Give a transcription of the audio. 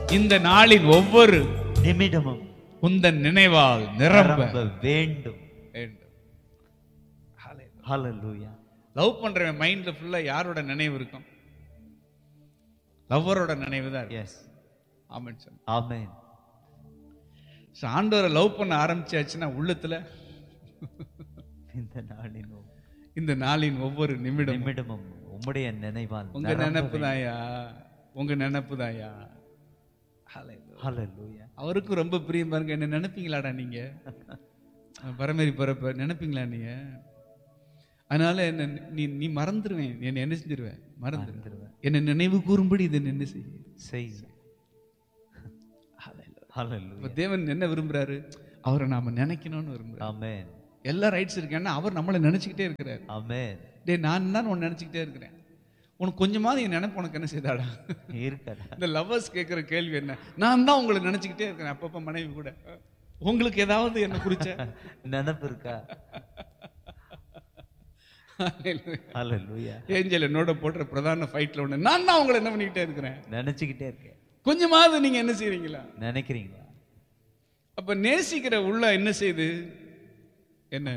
இந்த நாளின் ஒவ்வொரு நிமிடமும் உந்தன் நினைவால் நிரம்ப நிரம்ப வேண்டும் வேண்டும் ஹalleluya லவ் பண்றவன் மைண்ட்ல ஃபுல்லா யாரோட நினைவு இருக்கும் லவ்வரோட நினைவு தான் இருக்கும் எஸ் ஆமென் சொன்ன ஆமென் So, ஆண்டவரை லவ் பண்ண ஆரம்பிச்சாச்சுன்னா உள்ளத்துல இந்த நாளின் இந்த நாளின் ஒவ்வொரு நிமிடம் நிமிடமும் உம்முடைய நினைவால் உங்க நினைப்பு தாயா உங்க நினைப்பு தாயா ஹalleluya அவருக்கும் ரொம்ப பிரியம் பாருங்க என்ன நினைப்பீங்களாடா நீங்க பரமேறி பரப்ப நினைப்பீங்களா நீங்க அதனால என்ன நீ நீ மறந்துடுவேன் என்ன என்ன செஞ்சிருவேன் மறந்துடுவேன் மறந்துடுவேன். என்ன நினைவு கூறும்படி இதை என்ன செய்ய செய் ஹalleluya இப்ப தேவன் என்ன விரும்புறாரு அவரை நாம நினைக்கணும்னு விரும்புறாரு ஆமென் எல்லா ரைட்ஸ் இருக்கேன்னா அவர் நம்மளை நினைச்சுக்கிட்டே இருக்கிறாரு ஆமென் டேய் நான் தான் உன்னை நினைச்சுக்கிட்டே இருக்கிறேன் உனக்கு கொஞ்சமாவது என் நினைப்பு உனக்கு என்ன செய்தாடா இருக்கடா இந்த லவ்வர்ஸ் கேட்குற கேள்வி என்ன நான் தான் உங்களை நினைச்சுக்கிட்டே இருக்கிறேன் அப்பப்ப மனைவி கூட உங்களுக்கு ஏதாவது என்ன குறிச்ச நினைப்பு இருக்கா ஹalleluya ஏஞ்சல் என்னோட போடுற பிரதான ஃபைட்ல ஒண்ணு நான் தான் உங்களை என்ன பண்ணிக்கிட்டே இருக்கிறேன் நினைச்சுக்கிட்டே இருக்கேன் கொஞ்சமாவது நீங்க என்ன செய்றீங்களா நினைக்கிறீங்களா அப்ப நேசிக்கிற உள்ள என்ன செய்யுது என்ன